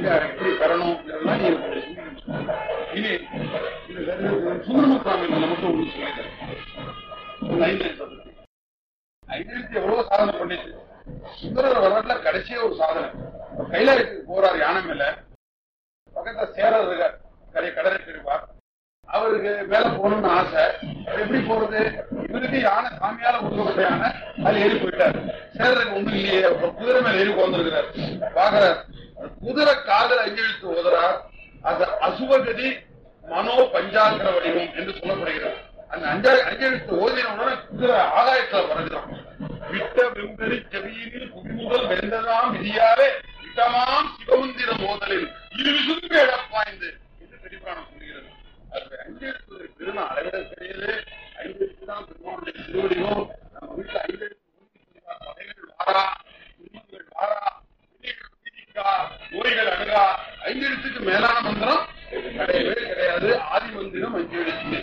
எங்க எப்படி பெறணும் இதெல்லாம் நீங்க கொஞ்சம் சிந்திக்கணும். இனி இது சுந்தரமுசாமி நமக்கு ஒன்று சொல்லிட்டேன் ஐந்தெழுத்து பத்தி. ஐந்தெழுத்து எவ்வளவு சாதனை பண்ணிச்சு சுந்தரர் வரலாற்றுல கடைசியா ஒரு சாதனை கைலாயத்துக்கு போறார் யானை மேல பக்கத்துல சேரர் இருக்கார் கரை கடற்கரை இருப்பார் அவருக்கு மேல போகணும்னு ஆசை எப்படி போறது இவருக்கு யானை சாமியால கொடுக்கப்பட்ட யானை அது ஏறி போயிட்டார் சேரருக்கு ஒண்ணும் இல்லையே அப்புறம் குதிரை மேல ஏறி உட்கார்ந்துருக்கிறார் பாக்குறார் குதிரை காதல் அஞ்செழுத்து ஓதுறார் அது அசுவகதி மனோ பஞ்சாக்கர வடிவம் என்று சொல்லப்படுகிறது அந்த அஞ்சா அஞ்செழுத்து ஓதின உடனே குதிரை ஆகாயத்துல பறகுறான் விட்ட வெம்பெறி செவியில் குடிமுதல் வெந்ததாம் விதியாலே விட்டமாம் சிவமந்திர மோதலில் இரு விசும்பு எடப்பாய்ந்து என்று பெரியபுராணம் சொல்கிறது அது அஞ்செழுத்து பெருமை அளவிட கிடையாது ஐந்தெழுத்து தான் பெருமானுடைய திருவடியும் நம்ம வீட்டுல ஐந்தெழுத்து ஊதி சொல்லுவார், பகைகள் வாரா துன்பங்கள் வாரா வினைகள் தீதிக்கா, நோய்கள் அணுகா ஐந்தெழுத்துக்கு மேலான மந்திரம் கிடையவே கிடையாது ஆதி மந்திரம் அஞ்செழுத்து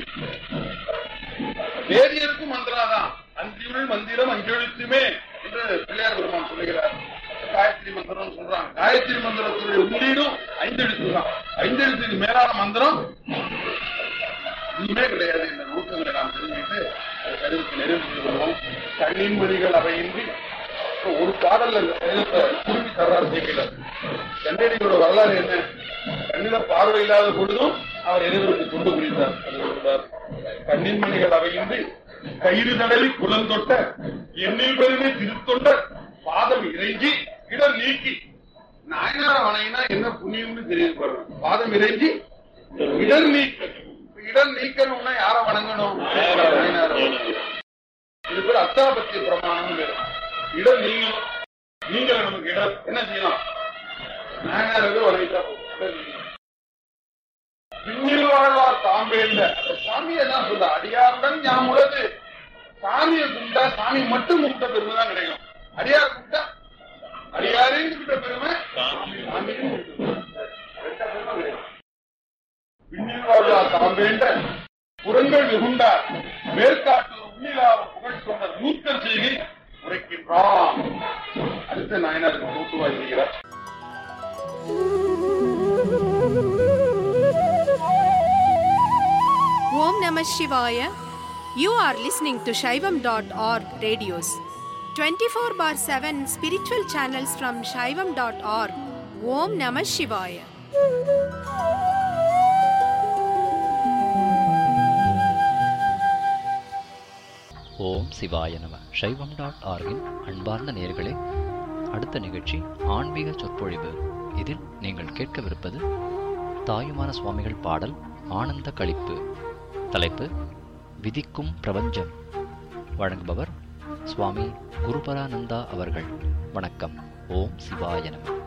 வேதியருக்கும் மந்திரம் தான் அஞ்சுள் மந்திரம் அஞ்செழுத்துமே என்று பிள்ளையார் பெருமான் சொல்லுகிறார் காயத்ரி மந்திரம் சொல்றாங்க காயத்ரி மந்திரத்துடைய உள்ளீடும் ஐந்தெழுத்து தான் ஐந்தெழுத்துக்கு மேலான மந்திரம் ஒண்ணுமே கிடையாது இந்த நூற்றங்களை நாம் தெரிஞ்சுக்கிட்டு அது கருவுக்கு நிறைவு செய்து கொள்வோம் கண்ணின் மணிகள் அவையின்றி இப்ப ஒரு பாடல்ல இந்த கடிதத்தை திரும்பி தர்றாரு சேர்க்கிறார் கண்டடியோட வரலாறு என்ன கண்ணில பார்வை இல்லாத பொழுதும் அவர் இறைவனுக்கு கொண்டு புரிந்தார் அது சொல்றார் கண்ணின் மணிகள் அவையின்றி கயிறு தடவி குலம் தொட்ட எண்ணில் பெருமை திருத்தொண்ட பாதம் இறைஞ்சி இடர் நீக்கி நாயனார வணங்கினா என்ன புண்ணியம்னு தெரியுது பாருங்க பாதம் இறைஞ்சி இடர் நீக்க இடர் நீக்கணும்னா யார வணங்கணும் நாயனார வணங்கணும். இது பேர் அத்தாபத்திய பிரமாணம் பேரு இடம் நீங்கணும் நீங்கள நமக்கு இடம் என்ன செய்யலாம் நாயனாருக்கு வணங்கிட்டா போதும். இடம் நீங்கணும். பின்னில் வாழ்வார் தாம்பேந்த அந்த சாமியை தான் சொல்ற அடியாருடன் ஞாபகம் உள்ளது சாமியை கும்பிட்டா சாமி மட்டும் கும்பிட்ட பெருமை தான் கிடைக்கும் அடியார் கும்பிட்டா அடியாரையும் கும்பிட்ட பெருமை சாமியும் கும்பிட்ட ரெட்ட பெருமை கிடைக்கும் பின்னில் வாழ்வார் தாம்பேந்த புறங்கள் மிகுண்டார் மேற்காட்டு உண்ணிலார் புகழ் சொன்ன நூத்தர் செய்கை உரைக்கின்றான் அடுத்த நாயனாருக்கு தூத்துவாய் செய்கிறார் Om Namah Shivaya. You are listening to Shaivam.org radios. 24 bar 7 spiritual channels from Shaivam.org. Om Namah Shivaya. ஓம் சிவாய நம சைவம் டாட் ஆர்கின் அன்பார்ந்த நேயர்களே அடுத்த நிகழ்ச்சி ஆன்மீக சொற்பொழிவு இதில் நீங்கள் கேட்கவிருப்பது தாயுமான சுவாமிகள் பாடல் ஆனந்த களிப்பு தலைப்பு விதிக்கும் பிரபஞ்சம் வழங்குபவர் சுவாமி குருபரானந்தா அவர்கள் வணக்கம் ஓம் சிவாய நம